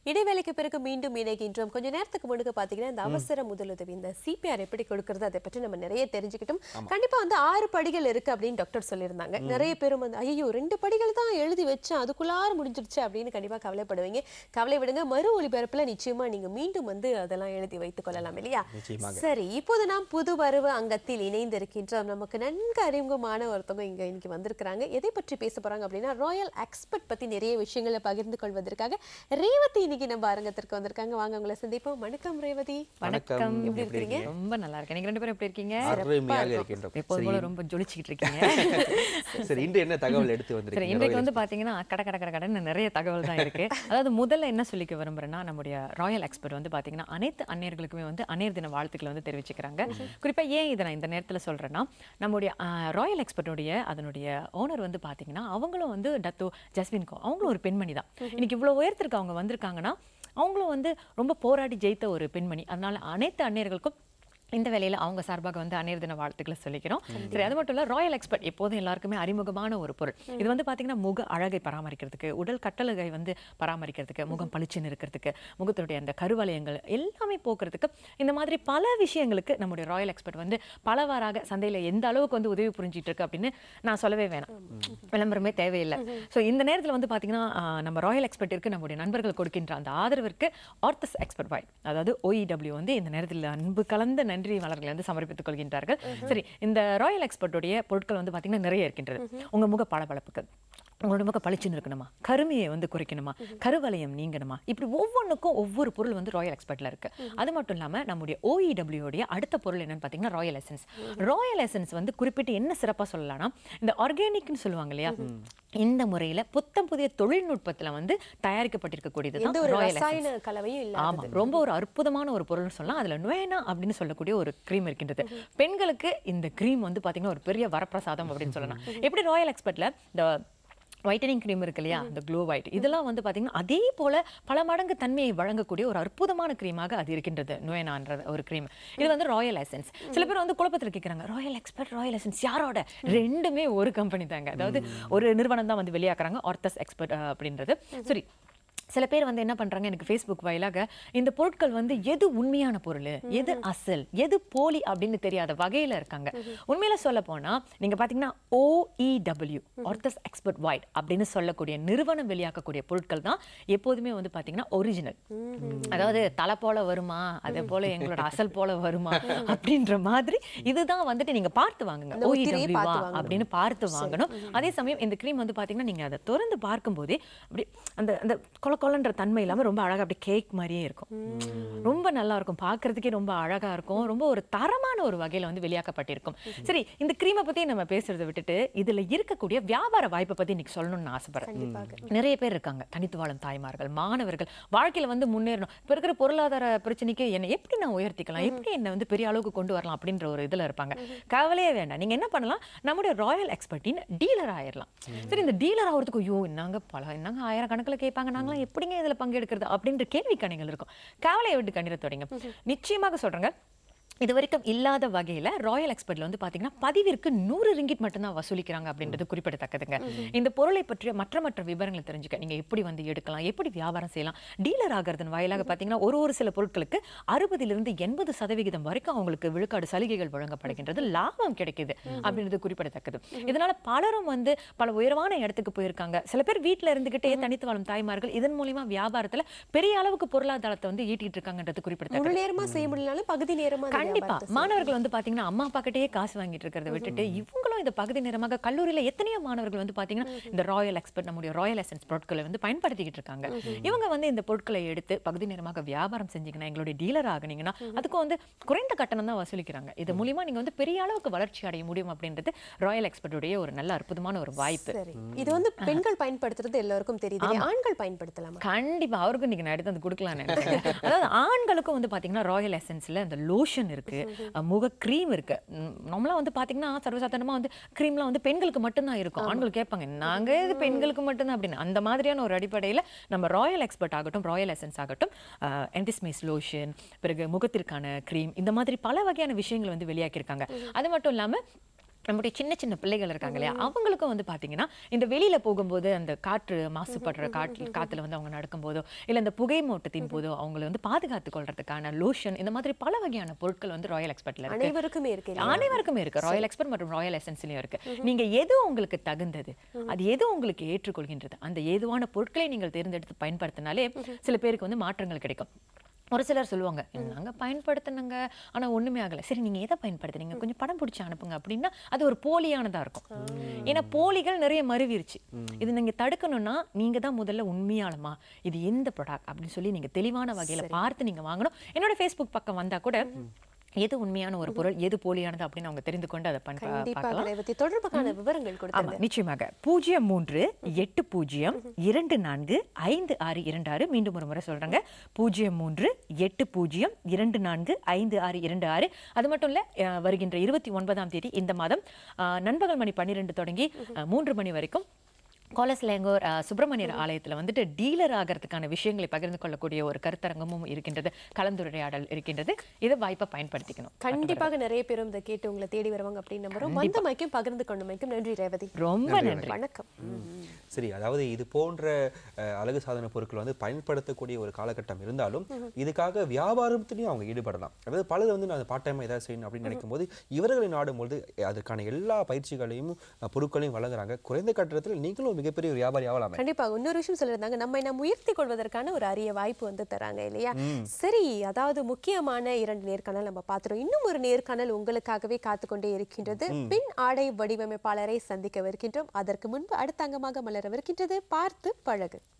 இடைவேளைக்கு பிறகு மீண்டும் இணைகின்றோம் கொஞ்ச நேரத்துக்கு முன்னுக்கு பாத்தீங்கன்னா இந்த அவசர முதலுதவி இந்த சிபிஆர் எப்படி கொடுக்கறது அதை பற்றி நம்ம நிறைய தெரிஞ்சுக்கிட்டோம் கண்டிப்பா வந்து ஆறு படிகள் இருக்கு அப்படின்னு டாக்டர் சொல்லியிருந்தாங்க நிறைய பேரும் வந்து ஐயோ ரெண்டு படிகள் தான் எழுதி வச்சேன் அதுக்குள்ளார முடிஞ்சிருச்சு அப்படின்னு கண்டிப்பா கவலைப்படுவீங்க கவலை விடுங்க மறு ஒளிபரப்புல நிச்சயமா நீங்க மீண்டும் வந்து அதெல்லாம் எழுதி வைத்துக் கொள்ளலாம் இல்லையா நிச்சயமாக. சரி இப்போது நாம் புது வரவு அங்கத்தில் இணைந்திருக்கின்றோம் நமக்கு நன்கு அறிமுகமான ஒருத்தவங்க இங்க இன்னைக்கு வந்திருக்கிறாங்க எதை பற்றி பேச போறாங்க அப்படின்னா ராயல் எக்ஸ்பர்ட் பத்தி நிறைய விஷயங்களை பகிர்ந்து கொள்வதற்காக ரேவதி இன்னைக்கு நம்ம அரங்கத்திற்கு வந்திருக்காங்க வாங்க உங்களை சந்திப்போம் வணக்கம் ரேவதி வணக்கம் எப்படி இருக்கிறீங்க ரொம்ப நல்லா இருக்கேன் நீங்க ரெண்டு பேரும் எப்படி இருக்கீங்க அருமையாக இருக்கின்றோம் எப்போதும் போல ரொம்ப ஜொலிச்சுக்கிட்டு இருக்கீங்க சரி இன்று என்ன தகவல் எடுத்து சரி வந்திருக்கீங்க இன்றைக்கு வந்து பாத்தீங்கன்னா கட கட கட கடன்னு நிறைய தகவல் தான் இருக்கு அதாவது முதல்ல என்ன சொல்லிக்க விரும்புறேன்னா நம்முடைய ராயல் எக்ஸ்பர்ட் வந்து பாத்தீங்கன்னா அனைத்து அந்நியர்களுக்குமே வந்து அந்நியர் தின வாழ்த்துக்களை வந்து தெரிவிச்சுக்கிறாங்க குறிப்பா ஏன் இதை நான் இந்த நேரத்துல சொல்றேன்னா நம்முடைய ராயல் எக்ஸ்பர்ட்டுடைய அதனுடைய ஓனர் வந்து பாத்தீங்கன்னா அவங்களும் வந்து டத்தோ ஜஸ்வின் கோ அவங்களும் ஒரு பெண்மணி தான் இன்னைக்கு இவ்வளவு உயரத்திற்கு அவங்க வந்திருக்காங்கன்னா அவங்களும் வந்து ரொம்ப போராடி ஜெயித்த ஒரு பெண்மணி அதனால அனைத்து அந்நியர்களுக்கும் இந்த வேலையில அவங்க சார்பாக வந்து அந்நியர் தின வாழ்த்துக்களை சொல்லிக்கிறோம் சரி அது மட்டும் இல்ல ராயல் எக்ஸ்பர்ட் எப்போதும் எல்லாருக்குமே அறிமுகமான ஒரு பொருள் இது வந்து பாத்தீங்கன்னா முக அழகை பராமரிக்கிறதுக்கு உடல் கட்டழகை வந்து பராமரிக்கிறதுக்கு முகம் பளிச்சுன்னு இருக்கிறதுக்கு முகத்துடைய அந்த கருவலயங்கள் எல்லாமே போக்குறதுக்கு இந்த மாதிரி பல விஷயங்களுக்கு நம்முடைய ராயல் எக்ஸ்பர்ட் வந்து பலவாறாக சந்தையில எந்த அளவுக்கு வந்து உதவி புரிஞ்சிட்டு இருக்கு அப்படின்னு நான் சொல்லவே வேணாம் விளம்பரமே தேவையில்லை ஸோ இந்த நேரத்துல வந்து பாத்தீங்கன்னா ஆஹ், நம்ம ராயல் எக்ஸ்பர்ட்டிற்கு நம்முடைய நண்பர்கள் கொடுக்கின்ற அந்த ஆதரவிற்கு ஆர்த்தஸ் எக்ஸ்பர்ட் வாய் அதாவது OEW வந்து இந்த நேரத்தில் அன்பு கலந்த நன்றி மலர்களை வந்து சமர்ப்பித்துக் கொள்கின்றார்கள் சரி இந்த ராயல் எக்ஸ்பர்ட்டுடைய பொருட்கள் வந்து பாத்தீங்கன்னா நிறைய இருக்கின்றது உங்க முக பளபளப்புக்கு உங்களோட முக பளிச்சுன்னு இருக்கணுமா கருமையை வந்து குறைக்கணுமா கருவலயம் நீங்கணுமா இப்படி ஒவ்வொன்றுக்கும் ஒவ்வொரு பொருள் வந்து ராயல் எக்ஸ்பர்ட்ல இருக்கு அது மட்டும் இல்லாம நம்முடைய OEW உடைய அடுத்த பொருள் என்னன்னு பாத்தீங்கன்னா ராயல் எசன்ஸ் ராயல் எசன்ஸ் வந்து குறிப்பிட்டு என்ன சிறப்பா சொல்லலாம்னா இந்த ஆர்கானிக்னு சொல்லுவாங்க இல்லையா இந்த முறையில புத்தம் புதிய தொழில்நுட்பத்துல வந்து தயாரிக்கப்பட்டிருக்கக்கூடியது எந்த தான் ஒரு ராயல் ரசாயன கலவையும் இல்ல ஆமா ரொம்ப ஒரு அற்புதமான ஒரு பொருள்னு சொல்லலாம் அதுல நுவேனா அப்படின்னு சொல்லக்கூடிய ஒரு க்ரீம் இருக்கின்றது பெண்களுக்கு இந்த க்ரீம் வந்து பாத்தீங்கன்னா ஒரு பெரிய வரப்பிரசாதம் அப்படின்னு சொல்லலாம் எப்படி ராயல் எக்ஸ்பர்ட்ல இந்த ஒயிட்டனிங் க்ரீம் இருக்கு இல்லையா இந்த க்ளோ ஒயிட் இதெல்லாம் வந்து பாத்தீங்கன்னா அதே போல பல மடங்கு தன்மையை வழங்கக்கூடிய ஒரு அற்புதமான க்ரீமாக அது இருக்கின்றது நுவேனான்ற ஒரு க்ரீம் இது வந்து ராயல் எசன்ஸ் சில பேர் வந்து குழப்பத்தில் கேட்குறாங்க ராயல் எக்ஸ்பர்ட் ராயல் எசன்ஸ் யாரோட ரெண்டுமே ஒரு கம்பெனி தாங்க அதாவது ஒரு நிறுவனம் தான் வந்து வெளியாக்குறாங்க ஆர்த்தஸ் எக்ஸ்பர்ட் அப்படின்றது சரி சில பேர் வந்து என்ன பண்றாங்க எனக்கு ஃபேஸ்புக் வாயிலாக இந்த பொருட்கள் வந்து எது உண்மையான பொருள் எது அசல் எது போலி அப்படின்னு தெரியாத வகையில இருக்காங்க உண்மையில சொல்ல போனா நீங்க பாத்தீங்கன்னா ஓஇடபிள்யூ ஆர்த்தஸ் எக்ஸ்பர்ட் வைட் அப்படின்னு சொல்லக்கூடிய நிறுவனம் வெளியாக்கக்கூடிய பொருட்கள் தான் எப்போதுமே வந்து பாத்தீங்கன்னா ஒரிஜினல் அதாவது தலை போல வருமா அதே போல எங்களோட அசல் போல வருமா அப்படின்ற மாதிரி இதுதான் வந்துட்டு நீங்க பார்த்து வாங்குங்க அந்த முத்திரையை OEW வா பார்த்து வாங்கணும். அப்படின்னு பார்த்து வாங்கணும் அதே சமயம் இந்த க்ரீம் வந்து பாத்தீங்கன்னா நீங்க அதை திறந்து பார்க்கும்போதே அப்படி அந்த அந்த கொல கொலன்ற தன்மை இல்லாம ரொம்ப அழகா அப்படி கேக் மாதிரியே இருக்கும் ரொம்ப நல்லா இருக்கும் பார்க்கிறதுக்கே ரொம்ப அழகா இருக்கும் ரொம்ப ஒரு தரமான ஒரு வகையில வந்து வெளியாக்கப்பட்டிருக்கும் சரி இந்த க்ரீமை பத்தி நம்ம பேசுறதை விட்டுட்டு இதுல இருக்கக்கூடிய வியாபார வாய்ப்பை பத்தி இன்னைக்கு சொல்லணும்னு ஆசைப்படுறேன் கண்டிப்பாக நிறைய பேர் இருக்காங்க தனித்து வாழும் தாய்மார்கள் மாணவர்கள் வாழ்க்கையில வந்து முன்னேறணும் இப்ப இருக்கிற பொருளாதார பிரச்சனைக்கு என்ன எப்படி நான் உயர்த்திக்கலாம் எப்படி என்ன வந்து பெரிய அளவுக்கு கொண்டு வரலாம் அப்படின்ற ஒரு இதுல இருப்பாங்க கவலையே வேண்டாம் நீங்க என்ன பண்ணலாம் நம்முடைய ராயல் எக்ஸ்பர்ட்டின் டீலர் ஆயிரலாம் சரி இந்த டீலர் ஆகிறதுக்கு ஐயோ என்னங்க பல என்னங்க ஆயிரக்கணக்கில் கேட்பாங்க நாங்களாம் எப்படிங்க இதுல பங்கெடுக்கிறது அப்படின்ற கேள்வி கணைகள் இருக்கும் கவலையை விட்டு கண்ணீரை தொடங்க நிச்சயமாக சொல்றேங்க இது வரைக்கும் இல்லாத வகையில ராயல் எக்ஸ்பர்ட்ல வந்து பாத்தீங்கன்னா பதிவிற்கு நூறு ரிங்கிட் மட்டும்தான் வசூலிக்கிறாங்க அப்படின்றது குறிப்பிடத்தக்கதுங்க இந்த பொருளை பற்றிய மற்ற மற்ற விவரங்களை தெரிஞ்சுக்க நீங்க எப்படி வந்து எடுக்கலாம் எப்படி வியாபாரம் செய்யலாம் டீலர் ஆகிறதன் வாயிலாக பாத்தீங்கன்னா ஒரு ஒரு சில பொருட்களுக்கு அறுபதிலிருந்து எண்பது சதவிகிதம் வரைக்கும் அவங்களுக்கு விழுக்காடு சலுகைகள் வழங்கப்படுகின்றது லாபம் கிடைக்குது அப்படின்றது குறிப்பிடத்தக்கது இதனால பலரும் வந்து பல உயர்வான இடத்துக்கு போயிருக்காங்க சில பேர் வீட்ல இருந்துகிட்டே தனித்து வாழும் தாய்மார்கள் இதன் மூலியமா வியாபாரத்துல பெரிய அளவுக்கு பொருளாதாரத்தை வந்து ஈட்டிட்டு இருக்காங்கன்றது குறிப்பிடத்தக்கது முழு நேரமா செய்ய முடியலனாலும் பகுதி நேரமா அந்த கண்டிப்பா வியாபாரத்தை மாணவர்கள் வந்து பாத்தீங்கன்னா அம்மா அப்பா கிட்டயே காசு வாங்கிட்டு இருக்கிறத விட்டுட்டு இவங்களும் இந்த பகுதி நேரமாக கல்லூரியில எத்தனையோ மாணவர்கள் வந்து பாத்தீங்கன்னா இந்த ராயல் எக்ஸ்பர்ட் நம்முடைய ராயல் எசன்ஸ் பொருட்களை வந்து பயன்படுத்திக்கிட்டு இருக்காங்க இவங்க வந்து இந்த பொருட்களை எடுத்து பகுதி நேரமாக வியாபாரம் செஞ்சீங்கன்னா எங்களுடைய டீலர் ஆகுனீங்கன்னா அதுக்கும் வந்து குறைந்த கட்டணம் தான் வசூலிக்கிறாங்க இது மூலியமா நீங்க வந்து பெரிய அளவுக்கு வளர்ச்சி அடைய முடியும் அப்படின்றது ராயல் எக்ஸ்பர்ட்டுடைய ஒரு நல்ல அற்புதமான ஒரு வாய்ப்பு சரி இது வந்து பெண்கள் பயன்படுத்துறது எல்லாருக்கும் தெரியுது ஆண்கள் பயன்படுத்தலாமா கண்டிப்பா அவருக்கும் நீங்க நான் எடுத்து வந்து கொடுக்கலாம்னு நினைக்கிறேன் அதாவது ஆண்களுக்கும் வந்து பாத்தீங்கன்னா ராயல் எசன்ஸ்ல அந்த லோஷன் இருக்கு அஹ் முக க்ரீம் இருக்கு நம்மளாம் வந்து பாத்தீங்கன்னா சர்வசாதாரணமா வந்து க்ரீம்லாம் வந்து பெண்களுக்கு மட்டும்தான் இருக்கும் ஆண்கள் கேட்பாங்க நாங்க இது பெண்களுக்கு மட்டும்தான் அப்படின்னு அந்த மாதிரியான ஒரு அடிப்படையில நம்ம ராயல் எக்ஸ்பர்ட் ஆகட்டும் ராயல் எசன்ஸ் ஆகட்டும் என்டிஸ்மேஸ் லோஷன் பிறகு முகத்திற்கான க்ரீம் இந்த மாதிரி பல வகையான விஷயங்கள் வந்து வெளியாக்கியிருக்காங்க அது மட்டும் இல்லாம நம்முடைய சின்ன சின்ன பிள்ளைகள் இருக்காங்க இல்லையா அவங்களுக்கும் வந்து பாத்தீங்கன்னா இந்த வெளியில போகும்போது அந்த காற்று மாசுபடுற காற்று காத்துல வந்து அவங்க நடக்கும்போதோ இல்ல இந்த புகை மூட்டத்தின் போதோ அவங்களை வந்து பாதுகாத்து கொள்றதுக்கான லோஷன் இந்த மாதிரி பல வகையான பொருட்கள் வந்து ராயல் எக்ஸ்பர்ட்ல இருக்கு அனைவருக்குமே இருக்கு இல்லையா? அனைவருக்குமே இருக்கு ராயல் எக்ஸ்பர்ட் மற்றும் ராயல் எசன்ஸ்லயும் இருக்கு நீங்க எது உங்களுக்கு தகுந்தது அது எது உங்களுக்கு ஏற்றுக்கொள்கின்றது அந்த ஏதுவான பொருட்களை நீங்கள் தேர்ந்தெடுத்து பயன்படுத்தினாலே சில பேருக்கு வந்து மாற்றங்கள் கிடைக்கும் ஒரு சிலர் சொல்லுவாங்க நாங்க பயன்படுத்தினங்க ஆனா ஒண்ணுமே ஆகல சரி நீங்க எதை பயன்படுத்துனீங்க கொஞ்சம் படம் பிடிச்சி அனுப்புங்க அப்படின்னா அது ஒரு போலியானதா இருக்கும் ஏன்னா போலிகள் நிறைய மருவிருச்சு இது நீங்க தடுக்கணும்னா நீங்க தான் முதல்ல உண்மையாளமா இது எந்த ப்ராடக்ட் அப்படின்னு சொல்லி நீங்க தெளிவான வகையில பார்த்து நீங்க வாங்கணும் என்னோட ஃபேஸ்புக் பக்கம் வந்தா கூட எது உண்மையான ஒரு பொருள் எது போலியானது அப்படின்னு அவங்க தெரிந்து கொண்டு அதை பண்ண கண்டிப்பாக பார்க்கலாம் ரேவதி தொடர்புக்கான விவரங்கள் ஆமா கொடுத்தாங்க நிச்சயமாக பூஜ்ஜியம் மூன்று எட்டு பூஜ்ஜியம் இரண்டு நான்கு ஐந்து ஆறு இரண்டு ஆறு மீண்டும் ஒரு முறை சொல்றேங்க பூஜ்ஜியம் மூன்று எட்டு பூஜ்ஜியம் இரண்டு நான்கு ஐந்து ஆறு இரண்டு ஆறு அது மட்டும் இல்ல அஹ், வருகின்ற இருபத்தி ஒன்பதாம் தேதி இந்த மாதம் அஹ், நண்பகல் மணி பன்னிரெண்டு தொடங்கி அஹ், மூன்று மணி வரைக்கும் கோலஸ்லேங்கோர் அஹ், சுப்பிரமணியர் ஆலயத்துல வந்துட்டு டீலர் ஆகிறதுக்கான விஷயங்களை பகிர்ந்து கொள்ளக்கூடிய ஒரு கருத்தரங்கமும் இருக்கின்றது கலந்துரையாடல் இருக்கின்றது இது வாய்ப்பை பயன்படுத்திக்கணும் கண்டிப்பாக நிறைய பேரும் இதை கேட்டு உங்களை தேடி வருவாங்க அப்படின்னு நம்புறோம் வந்தமைக்கும் பகிர்ந்து கொண்டமைக்கும் நன்றி ரேவதி ரொம்ப நன்றி வணக்கம் சரி அதாவது இது போன்ற அஹ், அழகு சாதன பொருட்கள் வந்து பயன்படுத்தக்கூடிய ஒரு காலகட்டம் இருந்தாலும் இதுக்காக வியாபாரத்திலையும் அவங்க ஈடுபடலாம் அதாவது பலர் வந்து நான் பார்ட் டைம் ஏதாவது செய்யணும் அப்படின்னு நினைக்கும் போது இவர்களை நாடும்போது அதற்கான எல்லா பயிற்சிகளையும் அஹ், பொருட்களையும் வழங்குறாங்க குறைந்த கட்டணத்தில் நீங்களும் ஒரு மிகப்பெரிய ஒரு வியாபாரி ஆகலாமே கண்டிப்பாக இன்னொரு விஷயம் சொல்லியிருந்தாங்க நம்மை நாம் உயர்த்தி கொள்வதற்கான ஒரு அரிய வாய்ப்பு வந்து தராங்க இல்லையா சரி அதாவது முக்கியமான இரண்டு நேர்காணல் நம்ம பார்த்துறோம் இன்னும் ஒரு நேர்காணல் உங்களுக்காகவே காத்துக்கொண்டே இருக்கின்றது பின் ஆடை வடிவமைப்பாளரை சந்திக்கவிருக்கின்றோம் அதற்கு முன்பு அடுத்த அங்கமாக மலரவிருக்கின்றது பார்த்து பழகு